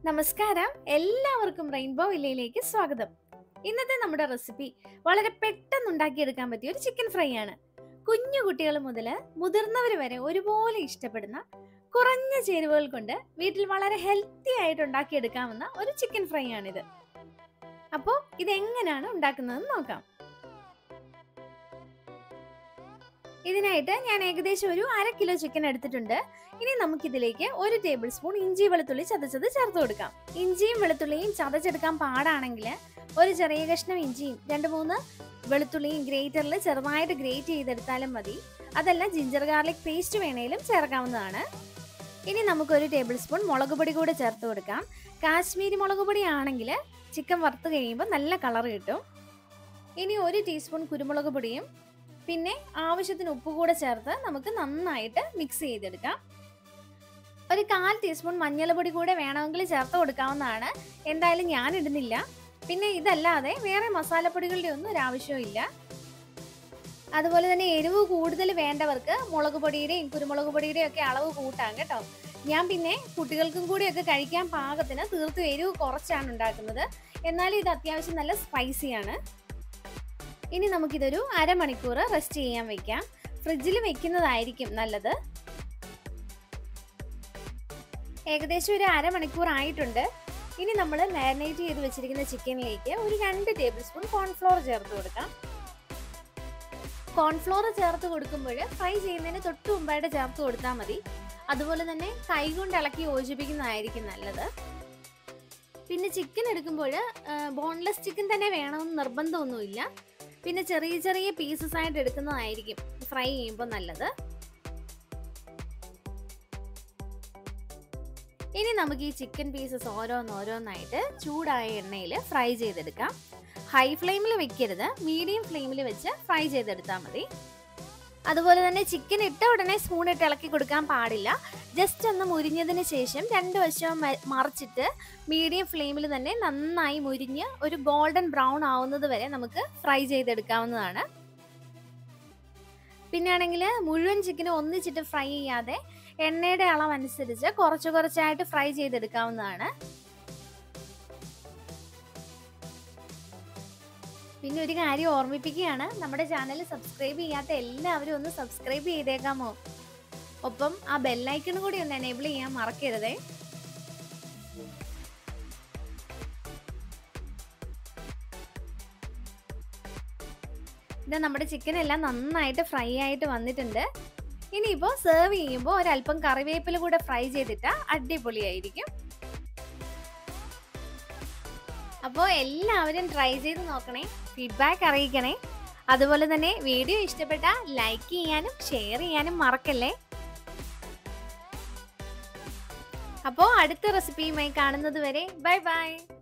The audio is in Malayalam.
നമസ്കാരം എല്ലാവർക്കും റെയിൻബോ വില്ലയിലേക്ക് സ്വാഗതം ഇന്നത്തെ നമ്മുടെ റെസിപ്പി വളരെ പെട്ടെന്ന് ഉണ്ടാക്കിയെടുക്കാൻ പറ്റിയ ഒരു ചിക്കൻ ഫ്രൈ ആണ് കുഞ്ഞു കുട്ടികൾ മുതൽ മുതിർന്നവർ വരെ ഒരുപോലെ ഇഷ്ടപ്പെടുന്ന കുറഞ്ഞ ചേരുവകൾ കൊണ്ട് വീട്ടിൽ വളരെ ഹെൽത്തി ആയിട്ട് ഉണ്ടാക്കിയെടുക്കാവുന്ന ഒരു ചിക്കൻ ഫ്രൈ ആണിത് അപ്പോൾ ഇതെങ്ങനെയാണ് ഉണ്ടാക്കുന്നതെന്ന് നോക്കാം ഇതിനായിട്ട് ഞാൻ ഏകദേശം ഒരു അര കിലോ ചിക്കൻ എടുത്തിട്ടുണ്ട് ഇനി നമുക്കിതിലേക്ക് ഒരു ടേബിൾ സ്പൂൺ ഇഞ്ചി വെളുത്തുള്ളി ചതച്ചത് ചേർത്ത് കൊടുക്കാം ഇഞ്ചിയും വെളുത്തുള്ളിയും ചതച്ചെടുക്കാൻ പാടാണെങ്കിൽ ഒരു ചെറിയ കഷ്ണം ഇഞ്ചിയും രണ്ട് മൂന്ന് വെളുത്തുള്ളിയും ഗ്രേറ്ററിൽ ചെറുതായിട്ട് ഗ്രേറ്റ് ചെയ്തെടുത്താലും മതി അതല്ല ജിഞ്ചർ ഗാർലിക് പേസ്റ്റ് വേണേലും ചേർക്കാവുന്നതാണ് ഇനി നമുക്കൊരു ടേബിൾ സ്പൂൺ മുളക് പൊടി കൂടെ ചേർത്ത് കൊടുക്കാം കാശ്മീരി മുളക് പൊടി ആണെങ്കിൽ ചിക്കൻ വറുത്ത് കഴിയുമ്പോൾ നല്ല കളർ കിട്ടും ഇനി ഒരു ടീസ്പൂൺ കുരുമുളക് പൊടിയും പിന്നെ ആവശ്യത്തിന് ഉപ്പ് കൂടെ ചേർത്ത് നമുക്ക് നന്നായിട്ട് മിക്സ് ചെയ്തെടുക്കാം ഒരു കാൽ ടീസ്പൂൺ മഞ്ഞൾപ്പൊടി കൂടെ വേണമെങ്കിൽ ചേർത്ത് കൊടുക്കാവുന്നതാണ് എന്തായാലും ഞാൻ ഇടുന്നില്ല പിന്നെ ഇതല്ലാതെ വേറെ മസാലപ്പൊടികളുടെ ഒന്നും ഒരു ആവശ്യമില്ല അതുപോലെ തന്നെ എരിവ് കൂടുതൽ വേണ്ടവർക്ക് മുളക് പൊടിയുടെയും കുരുമുളക് പൊടിയുടെയും ഒക്കെ അളവ് കൂട്ടാം കേട്ടോ ഞാൻ പിന്നെ കുട്ടികൾക്കും കൂടിയൊക്കെ കഴിക്കാൻ പാകത്തിന് തീർത്തും എരിവ് കുറച്ചാണ് ഉണ്ടാക്കുന്നത് എന്നാലും ഇത് അത്യാവശ്യം നല്ല സ്പൈസിയാണ് ഇനി നമുക്കിതൊരു അരമണിക്കൂർ റെസ്റ്റ് ചെയ്യാൻ വെക്കാം ഫ്രിഡ്ജിൽ വെക്കുന്നതായിരിക്കും നല്ലത് ഏകദേശം ഒരു അരമണിക്കൂർ ആയിട്ടുണ്ട് ഇനി നമ്മൾ മാരിനേറ്റ് ചെയ്ത് വെച്ചിരിക്കുന്ന ചിക്കനിലേക്ക് ഒരു രണ്ട് ടേബിൾ സ്പൂൺ കോൺഫ്ലോർ ചേർത്ത് കൊടുക്കാം കോൺഫ്ലോർ ചേർത്ത് കൊടുക്കുമ്പോൾ ഫ്രൈ ചെയ്യുന്നതിന് തൊട്ട് മുമ്പായിട്ട് ചേർത്ത് കൊടുത്താൽ മതി അതുപോലെ തന്നെ കൈകൊണ്ട് ഇളക്കി യോജിപ്പിക്കുന്നതായിരിക്കും നല്ലത് പിന്നെ ചിക്കൻ എടുക്കുമ്പോൾ ബോൺലെസ് ചിക്കൻ തന്നെ വേണമെന്ന് നിർബന്ധമൊന്നുമില്ല പിന്നെ ചെറിയ ചെറിയ പീസസ് ആയിട്ട് എടുക്കുന്നതായിരിക്കും ഫ്രൈ ചെയ്യുമ്പോൾ നല്ലത് ഇനി നമുക്ക് ഈ ചിക്കൻ പീസസ് ഓരോന്നോരോന്നായിട്ട് ചൂടായ എണ്ണയിൽ ഫ്രൈ ചെയ്തെടുക്കാം ഹൈ ഫ്ലെയിമിൽ വെക്കരുത് മീഡിയം ഫ്ലെയിമിൽ വെച്ച് ഫ്രൈ ചെയ്തെടുത്താൽ മതി അതുപോലെ തന്നെ ചിക്കൻ ഇട്ട ഉടനെ സ്പൂൺ ഇട്ട് ഇളക്കി കൊടുക്കാൻ പാടില്ല ജസ്റ്റ് ഒന്ന് മുരിഞ്ഞതിന് ശേഷം രണ്ട് വശവും മറിച്ചിട്ട് മീഡിയം ഫ്ലെയിമിൽ തന്നെ നന്നായി മുരിഞ്ഞ് ഒരു ഗോൾഡൻ ബ്രൗൺ ആവുന്നത് വരെ നമുക്ക് ഫ്രൈ ചെയ്തെടുക്കാവുന്നതാണ് പിന്നെ ആണെങ്കിൽ മുഴുവൻ ചിക്കനും ഒന്നിച്ചിട്ട് ഫ്രൈ ചെയ്യാതെ എണ്ണയുടെ അളവ് അനുസരിച്ച് കുറച്ച് കുറച്ചായിട്ട് ഫ്രൈ ചെയ്തെടുക്കാവുന്നതാണ് പിന്നെ ഒരു കാര്യം ഓർമ്മിപ്പിക്കുകയാണ് നമ്മുടെ ചാനൽ സബ്സ്ക്രൈബ് ചെയ്യാത്ത എല്ലാവരും ഒന്ന് സബ്സ്ക്രൈബ് ചെയ്തേക്കാമോ ഒപ്പം ആ ബെല്ലൈക്കണും കൂടി ഒന്ന് എനേബിൾ ചെയ്യാൻ മറക്കരുതേ ഇത് നമ്മുടെ ചിക്കൻ എല്ലാം നന്നായിട്ട് ഫ്രൈ ആയിട്ട് വന്നിട്ടുണ്ട് ഇനിയിപ്പോൾ സെർവ് ചെയ്യുമ്പോൾ ഒരല്പം കറിവേപ്പില കൂടെ ഫ്രൈ ചെയ്തിട്ട് അടിപൊളിയായിരിക്കും അപ്പോൾ എല്ലാവരും ട്രൈ ചെയ്ത് നോക്കണേ ഫീഡ്ബാക്ക് അറിയിക്കണേ അതുപോലെ തന്നെ വീഡിയോ ഇഷ്ടപ്പെട്ട ലൈക്ക് ചെയ്യാനും ഷെയർ ചെയ്യാനും മറക്കല്ലേ അപ്പോൾ അടുത്ത റെസിപ്പിയുമായി കാണുന്നത് വരെ ബൈ ബൈ